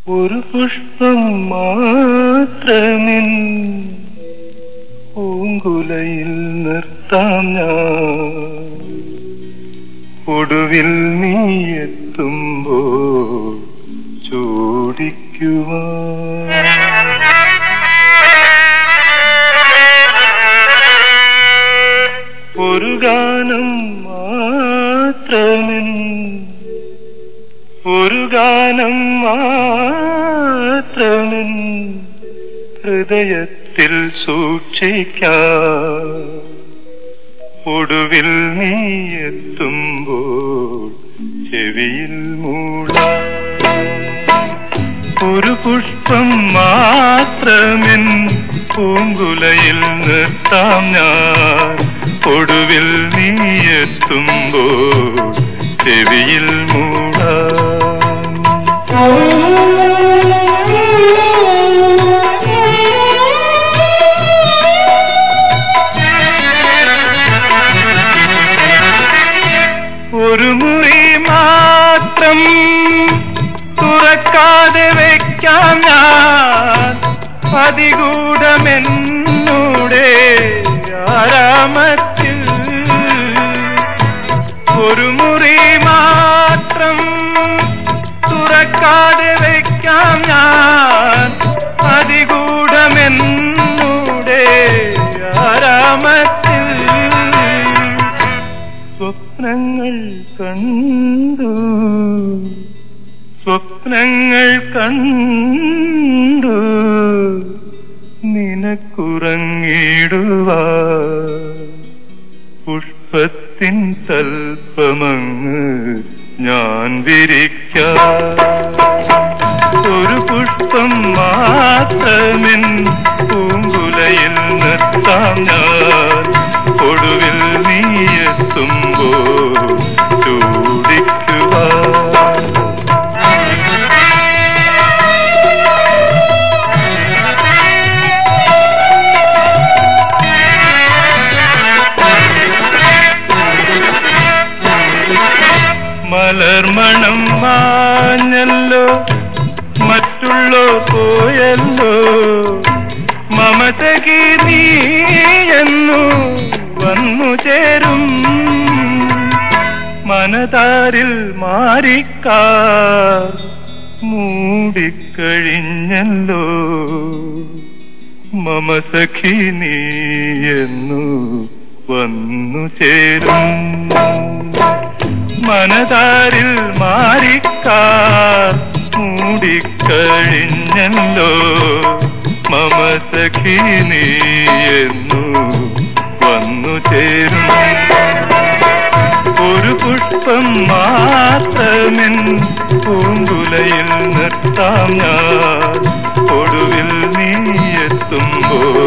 ഒരു പുഷ്പം മാത്രമിൻ പൂങ്കുലയിൽ നിർത്താം ഞാൻ ഒടുവിൽ നീ എത്തുമ്പോ ചൂടിക്കുവാൻ ഒരു ഗാനം മാത്രമിൻ ഒരു ഗാനം മാത്രമിൻ ഹൃദയത്തിൽ സൂക്ഷിക്കാം ഒടുവിൽ നീ എത്തുമ്പോൾ ചെവിയിൽ മൂടാം ഒരു പുഷ്പം മാത്രമിൻ പൂങ്കുലയിൽ നിർത്താം ഞാൻ ഒടുവിൽ നീ എത്തുമ്പോൾ ചെവിയിൽ മൂടാം ഒരു മുറി മാത്രം തുറക്കാതെ വെക്കാം ഞാൻ പതികൂടമെന്നൂടെ ആരാമത്തിൽ ഒരു മുറി മാത്രം തുറക്കാതെ വെക്കാം ഞാൻ പതികൂടമെന്നൂടെ ആരാമത്തിൽ സ്വപ്നങ്ങൾ കണ്ടു സ്വപ്നങ്ങൾ കണ്ടു നിനക്കുറങ്ങിടുവാ പുഷ്പത്തിൻ തൽപ്പമങ്ങ് ഞാൻ വിരിക്കാം ഒരു പുഷ്പം മാത്രമിൻ പൂങ്കുലയിൽ നിർത്താം ഞാൻ ഒടുവിൽ നീ എത്തുമ്പോ ചൂടിക്കുവാ മലർമണം മാഞ്ഞല്ലോ മറ്റുള്ളോ പോയല്ലോ മമതകി നീ എന്നു വന്നു ചേരും മനതാരിൽ മാറിക്കാർ മൂടിക്കഴിഞ്ഞല്ലോ മമ സഖി നീ എന്നു വന്നു ചേരും മനതാരിൽ മാറിക്കാർ മൂടിക്കഴിഞ്ഞല്ലോ മമ സഖി നീ എന്നു വന്നു ചേരും ഒരു പുഷ്പം മാത്രമെൻ പൂങ്കുലയിൽ നിർത്താം ഞാൻ ഒടുവിൽ നീ എത്തുമ്പോൾ